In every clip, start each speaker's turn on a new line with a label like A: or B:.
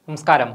A: നമസ്കാരം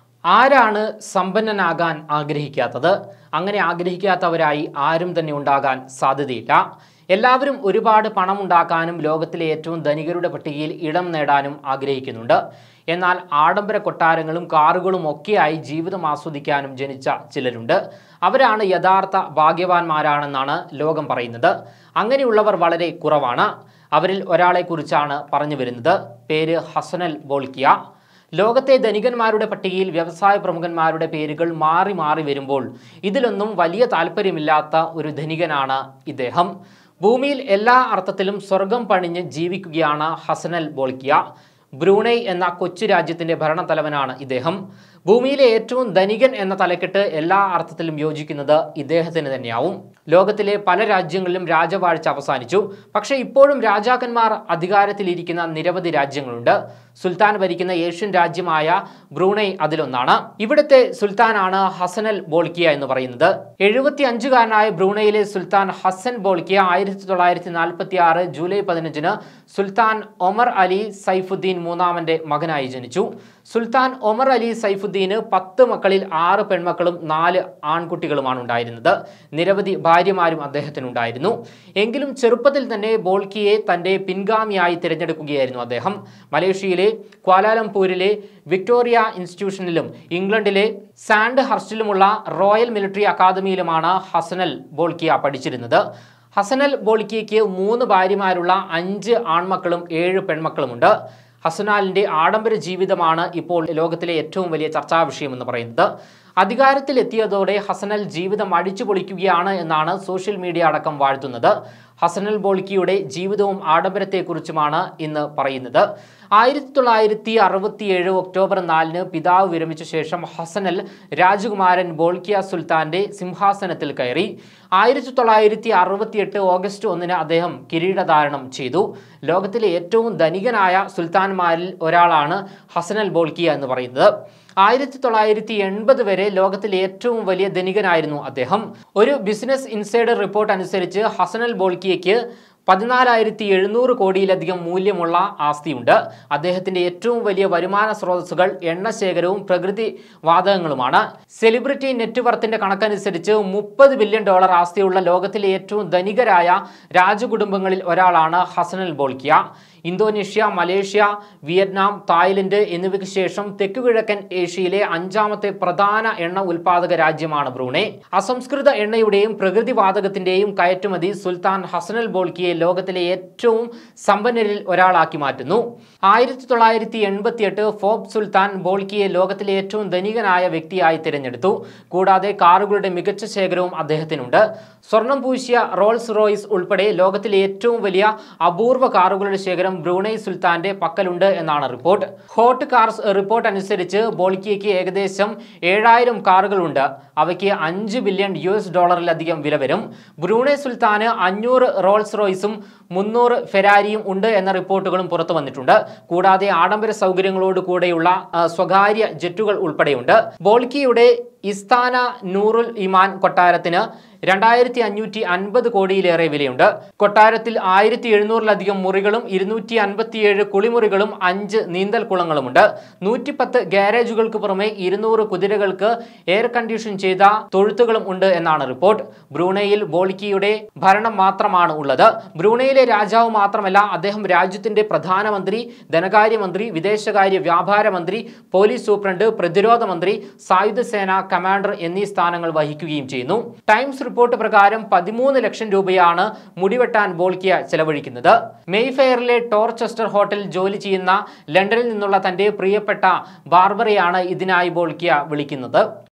A: ആരാണ് സമ്പന്നനാകാൻ ആഗ്രഹിക്കാത്തത് അങ്ങനെ ആഗ്രഹിക്കാത്തവരായി ആരും തന്നെ ഉണ്ടാകാൻ സാധ്യതയില്ല എല്ലാവരും ഒരുപാട് പണം ഉണ്ടാക്കാനും ലോകത്തിലെ ഏറ്റവും ധനികരുടെ പട്ടികയിൽ ഇടം നേടാനും ആഗ്രഹിക്കുന്നുണ്ട് എന്നാൽ ആഡംബര കൊട്ടാരങ്ങളും കാറുകളും ഒക്കെയായി ജീവിതം ആസ്വദിക്കാനും ജനിച്ച ചിലരുണ്ട് അവരാണ് യഥാർത്ഥ ഭാഗ്യവാന്മാരാണെന്നാണ് ലോകം പറയുന്നത് അങ്ങനെയുള്ളവർ വളരെ കുറവാണ് അവരിൽ ഒരാളെക്കുറിച്ചാണ് പറഞ്ഞു വരുന്നത് പേര് ഹസനൽ ബോൾക്കിയ ലോകത്തെ ധനികന്മാരുടെ പട്ടികയിൽ വ്യവസായ പ്രമുഖന്മാരുടെ പേരുകൾ മാറി മാറി വരുമ്പോൾ ഇതിലൊന്നും വലിയ താല്പര്യമില്ലാത്ത ഒരു ധനികനാണ് ഇദ്ദേഹം ഭൂമിയിൽ എല്ലാ അർത്ഥത്തിലും സ്വർഗം പണിഞ്ഞ് ജീവിക്കുകയാണ് ഹസനൽ ബോൾക്കിയ ബ്രൂണൈ എന്ന കൊച്ചു രാജ്യത്തിന്റെ ഭരണത്തലവനാണ് ഇദ്ദേഹം ഭൂമിയിലെ ഏറ്റവും ധനികൻ എന്ന തലക്കെട്ട് എല്ലാ അർത്ഥത്തിലും യോജിക്കുന്നത് ഇദ്ദേഹത്തിന് തന്നെയാവും ലോകത്തിലെ പല രാജ്യങ്ങളിലും രാജവാഴ്ച അവസാനിച്ചു പക്ഷേ ഇപ്പോഴും രാജാക്കന്മാർ അധികാരത്തിലിരിക്കുന്ന നിരവധി രാജ്യങ്ങളുണ്ട് സുൽത്താൻ ഭരിക്കുന്ന ഏഷ്യൻ രാജ്യമായ ബ്രൂണൈ അതിലൊന്നാണ് ഇവിടുത്തെ സുൽത്താനാണ് ഹസനൽ ബോൾക്കിയ എന്ന് പറയുന്നത് എഴുപത്തി അഞ്ചുകാരനായ ബ്രൂണയിലെ സുൽത്താൻ ഹസൻ ബോൾക്കിയ ആയിരത്തി തൊള്ളായിരത്തി നാൽപ്പത്തി ആറ് ജൂലൈ പതിനഞ്ചിന് സുൽത്താൻ ഒമർ അലി സൈഫുദ്ദീൻ മൂന്നാമന്റെ മകനായി ജനിച്ചു സുൽത്താൻ ഒമർ അലി സൈഫുദ്ദീന് പത്ത് മക്കളിൽ ആറ് പെൺമക്കളും നാല് ആൺകുട്ടികളുമാണ് ഉണ്ടായിരുന്നത് നിരവധി ഭാര്യമാരും അദ്ദേഹത്തിനുണ്ടായിരുന്നു എങ്കിലും ചെറുപ്പത്തിൽ തന്നെ ബോൾക്കിയെ തന്റെ പിൻഗാമിയായി തിരഞ്ഞെടുക്കുകയായിരുന്നു അദ്ദേഹം മലേഷ്യയിലെ ക്വാലാലംപൂരിലെ വിക്ടോറിയ ഇൻസ്റ്റിറ്റ്യൂഷനിലും ഇംഗ്ലണ്ടിലെ സാൻഡ് ഹർസ്റ്റിലുമുള്ള റോയൽ മിലിറ്ററി അക്കാദമിയിലുമാണ് ഹസനൽ ബോൾക്കിയ പഠിച്ചിരുന്നത് ഹസനൽ ബോൾക്കിയയ്ക്ക് മൂന്ന് ഭാര്യമാരുള്ള അഞ്ച് ആൺമക്കളും ഏഴ് പെൺമക്കളുമുണ്ട് ഹസനാലിൻ്റെ ആഡംബര ജീവിതമാണ് ഇപ്പോൾ ലോകത്തിലെ ഏറ്റവും വലിയ ചർച്ചാ വിഷയമെന്ന് പറയുന്നത് അധികാരത്തിലെത്തിയതോടെ ഹസനൽ ജീവിതം അടിച്ചു പൊളിക്കുകയാണ് എന്നാണ് സോഷ്യൽ മീഡിയ അടക്കം വാഴ്ത്തുന്നത് ഹസനൽ ബോൾക്കിയുടെ ജീവിതവും ആഡംബരത്തെക്കുറിച്ചുമാണ് ഇന്ന് പറയുന്നത് ആയിരത്തി തൊള്ളായിരത്തി അറുപത്തിയേഴ് ഒക്ടോബർ നാലിന് പിതാവ് വിരമിച്ച ശേഷം ഹസനൽ രാജകുമാരൻ ബോൾക്കിയ സുൽത്താന്റെ സിംഹാസനത്തിൽ കയറി ആയിരത്തി തൊള്ളായിരത്തി അറുപത്തിയെട്ട് ഓഗസ്റ്റ് ഒന്നിന് അദ്ദേഹം കിരീടധാരണം ചെയ്തു ലോകത്തിലെ ഏറ്റവും ധനികനായ സുൽത്താൻമാരിൽ ഒരാളാണ് ഹസനൽ ബോൾക്കിയ എന്ന് പറയുന്നത് ആയിരത്തി തൊള്ളായിരത്തി എൺപത് വരെ ലോകത്തിലെ ഏറ്റവും വലിയ ധനികനായിരുന്നു അദ്ദേഹം ഒരു ബിസിനസ് ഇൻസൈഡർ റിപ്പോർട്ട് അനുസരിച്ച് ഹസനൽ ബോൾക്കിയയ്ക്ക് പതിനാലായിരത്തി എഴുന്നൂറ് കോടിയിലധികം മൂല്യമുള്ള ആസ്തിയുണ്ട് അദ്ദേഹത്തിന്റെ ഏറ്റവും വലിയ വരുമാന സ്രോതസ്സുകൾ എണ്ണശേഖരവും പ്രകൃതി വാതകങ്ങളുമാണ് സെലിബ്രിറ്റി നെറ്റ്വർത്തിന്റെ കണക്കനുസരിച്ച് മുപ്പത് ബില്യൺ ഡോളർ ആസ്തിയുള്ള ലോകത്തിലെ ഏറ്റവും ധനികരായ രാജകുടുംബങ്ങളിൽ ഒരാളാണ് Hassanal Bolkiah Indonesia Malaysia Vietnam Thailand എന്നിവയ്ക്ക് ശേഷം തെക്കുകിഴക്കൻ ഏഷ്യയിലെ അഞ്ചാമത്തെ പ്രധാന എണ്ണ ഉൽപാദക രാജ്യമാണ് ബ്രൂണെ അസംസ്കൃത എണ്ണയുടെയും പ്രകൃതിവാതകത്തിന്റെയും കയറ്റുമതി സുൽത്താൻ ഹസനൽ ബോൾക്കിയെ ലോകത്തിലെ ഏറ്റവും സമ്പന്നരിൽ ഒരാളാക്കി മാറ്റുന്നു ആയിരത്തി തൊള്ളായിരത്തി എൺപത്തിയെട്ട് ഫോബ് സുൽത്താൻ ബോൾക്കിയെ ലോകത്തിലെ ഏറ്റവും ധനികനായ വ്യക്തിയായി തിരഞ്ഞെടുത്തു കൂടാതെ കാറുകളുടെ മികച്ച ശേഖരവും അദ്ദേഹത്തിനുണ്ട് സ്വർണം പൂശിയ റോൾസ് റോയ്സ് ഉൾപ്പെടെ ലോകത്തിലെ ഏറ്റവും വലിയ അപൂർവ കാറുകളുടെ ശേഖരം ബ്രൂണൈ സുൽത്താന്റെ പക്കലുണ്ട് എന്നാണ് റിപ്പോർട്ട് ഹോട്ട് കാർസ് റിപ്പോർട്ട് അനുസരിച്ച് ബോൾക്കിയയ്ക്ക് ഏകദേശം ഏഴായിരം കാറുകളുണ്ട് അവയ്ക്ക് അഞ്ച് ബില്യൺ യു എസ് ഡോളറിലധികം വില വരും ബ്രൂണൈ സുൽത്താന് അഞ്ഞൂറ് റോൾസ് റോയ്സും മുന്നൂറ് ഫെരാരിയും ഉണ്ട് എന്ന റിപ്പോർട്ടുകളും പുറത്തു വന്നിട്ടുണ്ട് കൂടാതെ ആഡംബര സൗകര്യങ്ങളോട് കൂടെയുള്ള ആ, സ്വകാര്യ ജെറ്റുകൾ ഉൾപ്പെടെയുണ്ട് ബോൾക്കിയുടെ ഇസ്താന നൂറുൽ ഇമാൻ കൊട്ടാരത്തിന് രണ്ടായിരത്തി അഞ്ഞൂറ്റി അൻപത് കോടിയിലേറെ വിലയുണ്ട് കൊട്ടാരത്തിൽ ആയിരത്തി എഴുന്നൂറിലധികം മുറികളും ഇരുന്നൂറ്റി അൻപത്തിയേഴ് കുളിമുറികളും അഞ്ച് നീന്തൽ കുളങ്ങളുമുണ്ട് നൂറ്റിപ്പത്ത് ഗ്യാരേജുകൾക്ക് പുറമെ ഇരുന്നൂറ് കുതിരകൾക്ക് എയർ കണ്ടീഷൻ ചെയ്ത തൊഴുത്തുകളും ഉണ്ട് എന്നാണ് റിപ്പോർട്ട് ബ്രൂണയിൽ ബോൾക്കിയുടെ ഭരണം മാത്രമാണ് ഉള്ളത് ബ്രൂണയിലെ രാജാവ് മാത്രമല്ല അദ്ദേഹം രാജ്യത്തിന്റെ പ്രധാനമന്ത്രി ധനകാര്യമന്ത്രി വിദേശകാര്യ വ്യാപാര മന്ത്രി പോലീസ് സൂപ്രണ്ട് പ്രതിരോധ മന്ത്രി സായുധ സേന കമാൻഡർ എന്നീ സ്ഥാനങ്ങൾ വഹിക്കുകയും ചെയ്യുന്നു ടൈംസ് റിപ്പോർട്ട് പ്രകാരം പതിമൂന്ന് ലക്ഷം രൂപയാണ് മുടിവെട്ടാൻ ബോൾക്കിയ ചെലവഴിക്കുന്നത് മെയ്ഫെയറിലെ ടോർച്ചസ്റ്റർ ഹോട്ടലിൽ ജോലി ചെയ്യുന്ന ലണ്ടനിൽ നിന്നുള്ള തന്റെ പ്രിയപ്പെട്ട ബാർബറയാണ് ഇതിനായി ബോൾക്കിയ വിളിക്കുന്നത്